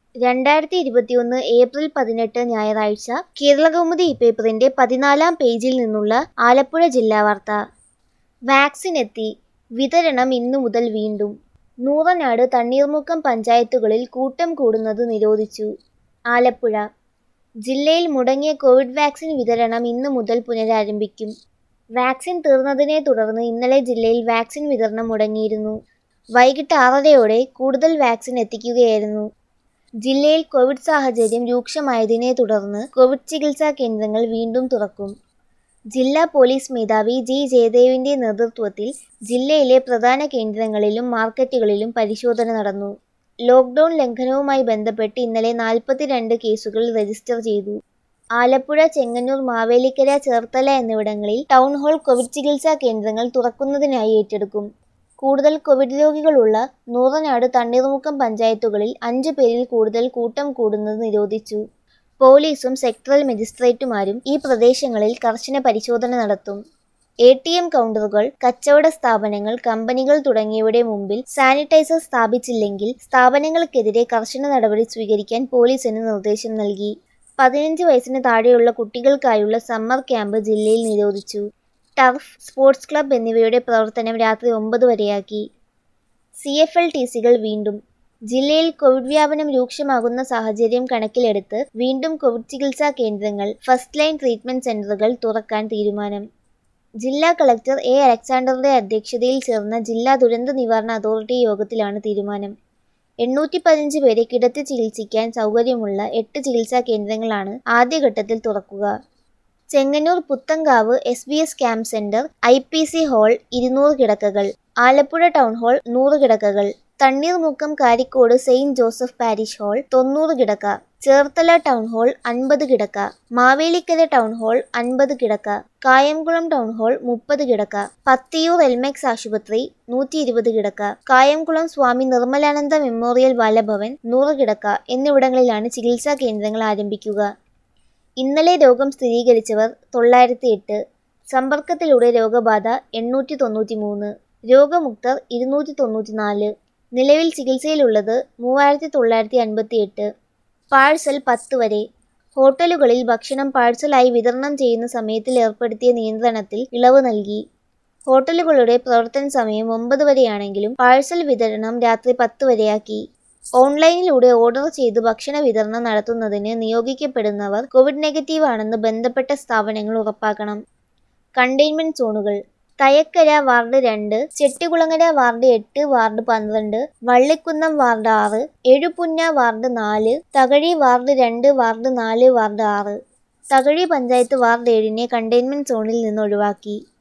രണ്ടായിരത്തി ഇരുപത്തിയൊന്ന് ഏപ്രിൽ പതിനെട്ട് ഞായറാഴ്ച കേരളകൗമുദി പേപ്പറിന്റെ പതിനാലാം പേജിൽ നിന്നുള്ള ആലപ്പുഴ ജില്ലാ വാർത്ത വാക്സിൻ എത്തി വിതരണം ഇന്നു മുതൽ വീണ്ടും നൂറനാട് തണ്ണീർമുക്കം പഞ്ചായത്തുകളിൽ കൂട്ടം കൂടുന്നത് നിരോധിച്ചു ആലപ്പുഴ ജില്ലയിൽ മുടങ്ങിയ കോവിഡ് വാക്സിൻ വിതരണം ഇന്നു മുതൽ പുനരാരംഭിക്കും വാക്സിൻ തീർന്നതിനെ തുടർന്ന് ഇന്നലെ ജില്ലയിൽ വാക്സിൻ വിതരണം മുടങ്ങിയിരുന്നു വൈകിട്ട് ആറരയോടെ കൂടുതൽ വാക്സിൻ എത്തിക്കുകയായിരുന്നു ജില്ലയിൽ കോവിഡ് സാഹചര്യം രൂക്ഷമായതിനെ തുടർന്ന് കോവിഡ് ചികിത്സാ കേന്ദ്രങ്ങൾ വീണ്ടും തുറക്കും ജില്ലാ പോലീസ് മേധാവി ജി ജയദേവിന്റെ നേതൃത്വത്തിൽ ജില്ലയിലെ പ്രധാന കേന്ദ്രങ്ങളിലും മാർക്കറ്റുകളിലും പരിശോധന നടന്നു ലോക്ക്ഡൌൺ ലംഘനവുമായി ബന്ധപ്പെട്ട് ഇന്നലെ നാൽപ്പത്തിരണ്ട് കേസുകൾ രജിസ്റ്റർ ചെയ്തു ആലപ്പുഴ ചെങ്ങന്നൂർ മാവേലിക്കര ചേർത്തല എന്നിവിടങ്ങളിൽ ടൗൺ ഹാൾ കോവിഡ് ചികിത്സാ കേന്ദ്രങ്ങൾ തുറക്കുന്നതിനായി ഏറ്റെടുക്കും കൂടുതൽ കോവിഡ് രോഗികളുള്ള നൂറനാട് തണ്ണീർമുക്കം പഞ്ചായത്തുകളിൽ അഞ്ചു പേരിൽ കൂടുതൽ കൂട്ടം കൂടുന്നത് നിരോധിച്ചു പോലീസും സെക്ടറൽ മജിസ്ട്രേറ്റുമാരും ഈ പ്രദേശങ്ങളിൽ കർശന പരിശോധന നടത്തും എ ടി എം കൗണ്ടറുകൾ കച്ചവട സ്ഥാപനങ്ങൾ കമ്പനികൾ തുടങ്ങിയവയുടെ മുമ്പിൽ സാനിറ്റൈസർ സ്ഥാപിച്ചില്ലെങ്കിൽ സ്ഥാപനങ്ങൾക്കെതിരെ കർശന നടപടി സ്വീകരിക്കാൻ പോലീസിന് നിർദ്ദേശം നൽകി പതിനഞ്ച് വയസ്സിന് താഴെയുള്ള കുട്ടികൾക്കായുള്ള സമ്മർ ക്യാമ്പ് ജില്ലയിൽ നിരോധിച്ചു ടർഫ് സ്പോർട്സ് ക്ലബ് എന്നിവയുടെ പ്രവർത്തനം രാത്രി ഒമ്പത് വരെയാക്കി സി എഫ് എൽ ടി സികൾ വീണ്ടും ജില്ലയിൽ കോവിഡ് വ്യാപനം രൂക്ഷമാകുന്ന സാഹചര്യം കണക്കിലെടുത്ത് വീണ്ടും കോവിഡ് ചികിത്സാ കേന്ദ്രങ്ങൾ ഫസ്റ്റ് ലൈൻ ട്രീറ്റ്മെന്റ് സെന്ററുകൾ തുറക്കാൻ തീരുമാനം ജില്ലാ കളക്ടർ എ അലക്സാണ്ടറുടെ അധ്യക്ഷതയിൽ ചേർന്ന ജില്ലാ ദുരന്ത നിവാരണ അതോറിറ്റി യോഗത്തിലാണ് തീരുമാനം എണ്ണൂറ്റി പതിനഞ്ച് പേരെ കിടത്തി ചികിത്സിക്കാൻ സൗകര്യമുള്ള എട്ട് ചികിത്സാ കേന്ദ്രങ്ങളാണ് ആദ്യഘട്ടത്തിൽ തുറക്കുക Chengannur Puthankavu S B S camp centre I P C hall ഇരുന്നൂറ് കിടക്കകൾ ആലപ്പുഴ ടൗൺ ഹാൾ നൂറ് കിടക്കകൾ Thanneermukkam Karikode Saint Joseph parish hall തൊണ്ണൂറ് കിടക്ക ചേർത്തല ടൗൺ ഹാൾ അൻപത് കിടക്ക മാവേലിക്കര ടൗൺ ഹാൾ അൻപത് കിടക്ക കായംകുളം ടൗൺ ഹാൾ മുപ്പത് കിടക്ക പത്തിയൂർ എൽമെക്സ് ആശുപത്രി നൂറ്റി ഇരുപത് കിടക്ക കായംകുളം സ്വാമി നിർമ്മലാനന്ദ മെമ്മോറിയൽ ബാലഭവൻ നൂറ് കിടക്ക എന്നിവിടങ്ങളിലാണ് ചികിത്സാ കേന്ദ്രങ്ങൾ ആരംഭിക്കുക ഇന്നലെ രോഗം സ്ഥിരീകരിച്ചവർ തൊള്ളായിരത്തി എട്ട് സമ്പർക്കത്തിലൂടെ രോഗബാധ എണ്ണൂറ്റി തൊണ്ണൂറ്റി മൂന്ന് രോഗമുക്തർ ഇരുന്നൂറ്റി തൊണ്ണൂറ്റി നാല് നിലവിൽ ചികിത്സയിലുള്ളത് മൂവായിരത്തി തൊള്ളായിരത്തി അൻപത്തി എട്ട് പാഴ്സൽ പത്ത് വരെ ഹോട്ടലുകളിൽ ഭക്ഷണം പാഴ്സലായി വിതരണം ചെയ്യുന്ന സമയത്തിൽ ഏർപ്പെടുത്തിയ നിയന്ത്രണത്തിൽ ഇളവ് നൽകി ഹോട്ടലുകളുടെ പ്രവർത്തന സമയം ഒമ്പത് വരെയാണെങ്കിലും പാഴ്സൽ വിതരണം രാത്രി പത്ത് വരെയാക്കി ഓൺലൈനിലൂടെ ഓർഡർ ചെയ്ത് ഭക്ഷണ വിതരണം നടത്തുന്നതിന് നിയോഗിക്കപ്പെടുന്നവർ കോവിഡ് നെഗറ്റീവ് ആണെന്ന് ബന്ധപ്പെട്ട സ്ഥാപനങ്ങൾ ഉറപ്പാക്കണം കണ്ടെയ്ൻമെന്റ് സോണുകൾ തയക്കര വാർഡ് രണ്ട് ചെട്ടികുളങ്ങര വാർഡ് എട്ട് വാർഡ് പന്ത്രണ്ട് വള്ളിക്കുന്നം വാർഡ് ആറ് എഴുപുന്ന വാർഡ് നാല് തകഴി വാർഡ് രണ്ട് വാർഡ് നാല് വാർഡ് ആറ് തകഴി പഞ്ചായത്ത് വാർഡ് ഏഴിനെ കണ്ടെയ്ൻമെന്റ് സോണിൽ നിന്ന് ഒഴിവാക്കി